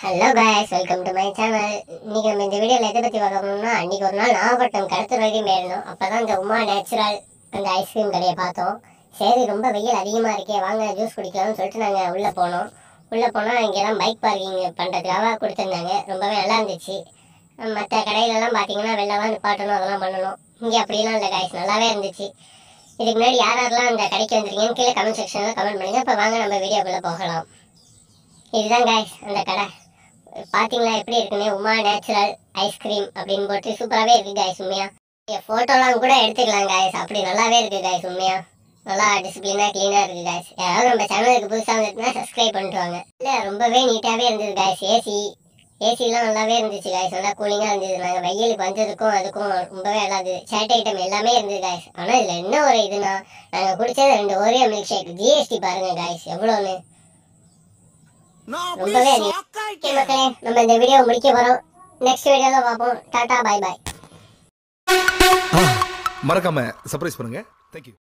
Hello guys welcome to my channel இன்னைக்கு நம்ம இந்த வீடியோவில் எதை பற்றி பார்க்க போனோம்னா அன்னைக்கு ஒரு நாள் நாகப்பட்டினம் கடத்தல் வரைக்கும் போயிருந்தோம் அப்போ தான் இந்த உமா நேச்சுரல் அந்த ஐஸ்கிரீம் கடையை பார்த்தோம் சரி ரொம்ப வெயில் அதிகமாக இருக்கே வாங்க ஜூஸ் குடிக்கலாம்னு சொல்லிட்டு நாங்கள் உள்ளே போனோம் உள்ளே போனால் இங்கெல்லாம் பைக் பார்க்கிங் பண்ணுறதுக்காக கொடுத்துருந்தாங்க ரொம்பவே நல்லா இருந்துச்சு மற்ற கடையிலலாம் பார்த்தீங்கன்னா வெளிலலாம் நிப்பாட்டணும் அதெல்லாம் பண்ணணும் இங்கே அப்படிலாம் இல்லை காய்ஸ் நல்லாவே இருந்துச்சு இதுக்கு முன்னாடி யார் யாரெல்லாம் அந்த கடைக்கு வந்திருக்கீங்கன்னு கீழே கமெண்ட் செக்ஷனில் கமெண்ட் பண்ணுங்க இப்போ வாங்க நம்ம வீடியோக்குள்ளே போகலாம் இதுதான் காய்ஸ் அந்த கடை பாத்தீங்களா எப்படி இருக்குன்னு உமா நேச்சுரல் ஐஸ்கிரீம் அப்படின்னு போட்டு சூப்பராகவே இருக்கு காய்ஸ் உண்மையா ஃபோட்டோலாம் கூட எடுத்துக்கலாம் காய்ஸ் அப்படி நல்லாவே இருக்கு காய்ஸ் உண்மையா நல்லா டிசிப்ளினாக க்ளீனாக இருக்கு காய்ஸ் யாராவது நம்ம சேனலுக்கு புதுசாக வந்துட்டுனா சப்ஸ்கிரைப் பண்ணிட்டு வாங்க இல்லை ரொம்பவே நீட்டாகவே இருந்தது காய்ஸ் ஏசி ஏசிலாம் நல்லாவே இருந்துச்சு காய்ஸ் நல்லா கூலிங்காக இருந்தது நாங்கள் வெயிலுக்கு வந்ததுக்கும் அதுக்கும் ரொம்பவே நல்லா இருந்தது சேட் ஐட்டம் எல்லாமே இருந்தது காய்ஸ் ஆனால் இதில் என்ன ஒரு இதுனா நாங்கள் குடிச்சது ரெண்டு ஒரே மில்க் ஷேக் ஜிஎஸ்டி பாருங்க காய்ஸ் எவ்வளோன்னு நான் ரொம்பவே அப்படியே அதிகம். shock ஓகே ஆயிட்டேன். மக்களே நம்ம இந்த வீடியோ முடிக்க போறோம் நெக்ஸ்ட் வீடியோல பார்ப்போம் டாடா பை பை மறக்காம சர்ப்ரைஸ் பண்ணுங்க தேங்க்யூ